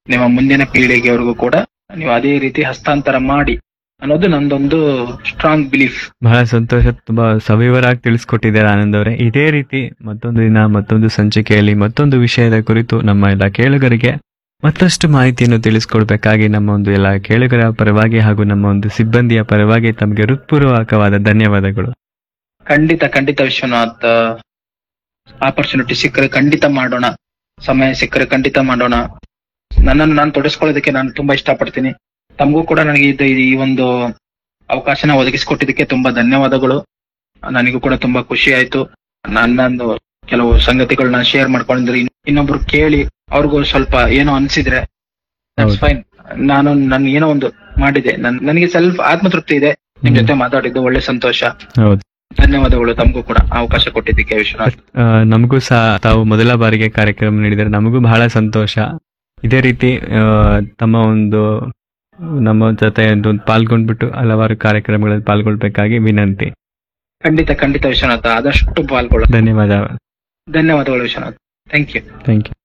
ನಿಮ್ಮ ಮುಂದಿನ ಪೀಳಿಗೆವರೆಗೂ ಕೂಡ ನೀವು ಅದೇ ರೀತಿ ಹಸ್ತಾಂತರ ಮಾಡಿ ಅನ್ನೋದು ನಂದೊಂದು ಸ್ಟ್ರಾಂಗ್ ಬಿಲೀಫ್ ಬಹಳ ಸಂತೋಷ ತುಂಬಾ ಸವಿವರಾಗಿ ತಿಳಿಸ್ಕೊಟ್ಟಿದ್ದಾರೆ ಆನಂದ್ ಅವರೇ ಇದೇ ರೀತಿ ಮತ್ತೊಂದು ದಿನ ಮತ್ತೊಂದು ಸಂಚಿಕೆಯಲ್ಲಿ ಮತ್ತೊಂದು ವಿಷಯದ ಕುರಿತು ನಮ್ಮ ಎಲ್ಲ ಕೇಳುಗರಿಗೆ ಮತ್ತಷ್ಟು ಮಾಹಿತಿಯನ್ನು ತಿಳಿಸ್ಕೊಡ್ಬೇಕಾಗಿ ನಮ್ಮ ಒಂದು ಎಲ್ಲ ಕೇಳುಗರ ಪರವಾಗಿ ಹಾಗೂ ನಮ್ಮ ಒಂದು ಸಿಬ್ಬಂದಿಯ ಪರವಾಗಿ ತಮಗೆ ಹೃತ್ಪೂರ್ವಕವಾದ ಧನ್ಯವಾದಗಳು ಖಂಡಿತ ಖಂಡಿತ ವಿಶ್ವನಾಥ್ ಆಪರ್ಚುನಿಟಿ ಸಿಕ್ಕರೆ ಖಂಡಿತ ಮಾಡೋಣ ಸಮಯ ಸಿಕ್ಕರೆ ಖಂಡಿತ ಮಾಡೋಣ ನನ್ನನ್ನು ನಾನು ತೊಡಸ್ಕೊಳ್ಳೋದಕ್ಕೆ ನಾನು ತುಂಬಾ ಇಷ್ಟಪಡ್ತೀನಿ ತಮಗೂ ಕೂಡ ನನಗೆ ಇದು ಈ ಒಂದು ಅವಕಾಶನ ಒದಗಿಸಿಕೊಟ್ಟಿದ್ದಕ್ಕೆ ತುಂಬಾ ಧನ್ಯವಾದಗಳು ನನಗೂ ಕೂಡ ತುಂಬಾ ಖುಷಿ ಆಯ್ತು ನನ್ನೊಂದು ಕೆಲವು ಸಂಗತಿಗಳನ್ನ ಶೇರ್ ಮಾಡ್ಕೊಂಡಿದ್ರೆ ಇನ್- ಇನ್ನೊಬ್ರು ಕೇಳಿ ಅವ್ರಿಗೂ ಸ್ವಲ್ಪ ಏನೋ ಅನ್ಸಿದ್ರೆ ಹೌದು. ಫೈನ್ ನಾನು ನನ್ ಏನೋ ಒಂದು ಮಾಡಿದೆ ನನ್ ನನಗೆ ಸೆಲ್ಫ್ ಆತ್ಮತೃಪ್ತಿ ಇದೆ ನಿಮ್ ಜೊತೆ ಮಾತಾಡಿದ್ದು ಒಳ್ಳೆ ಸಂತೋಷ ಹೌದು ಧನ್ಯವಾದಗಳು ತಮಗೂ ಕೂಡ ಅವಕಾಶ ಕೊಟ್ಟಿದ್ದಕ್ಕೆ ವಿಶ್ವನಾಥ್ ಆ, ನಮಗೂ ಸಹ ತಾವು ಮೊದಲ ಬಾರಿಗೆ ಕಾರ್ಯಕ್ರಮ ನೀಡಿದರೆ ನಮಗೂ ಬಹಳ ಸಂತೋಷ ಇದೇ ರೀತಿ ಆ, ತಮ್ಮ ಒಂದು ನಮ್ಮ ಜೊತೆ ಒಂದು ಪಾಲ್ಗೊಂಡ್ಬಿಟ್ಟು ಹಲವಾರು ಕಾರ್ಯಕ್ರಮಗಳಲ್ಲಿ ಪಾಲ್ಗೊಳ್ಬೇಕಾಗಿ ವಿನಂತಿ ಖಂಡಿತ ಖಂಡಿತ ವಿಶ್ವನಾಥ ಆದಷ್ಟು ಪಾಲ್ಗೊಳ್ಳ ಧನ್ಯವಾದ ಧನ್ಯವಾದಗಳು Vishwanath thank you thank you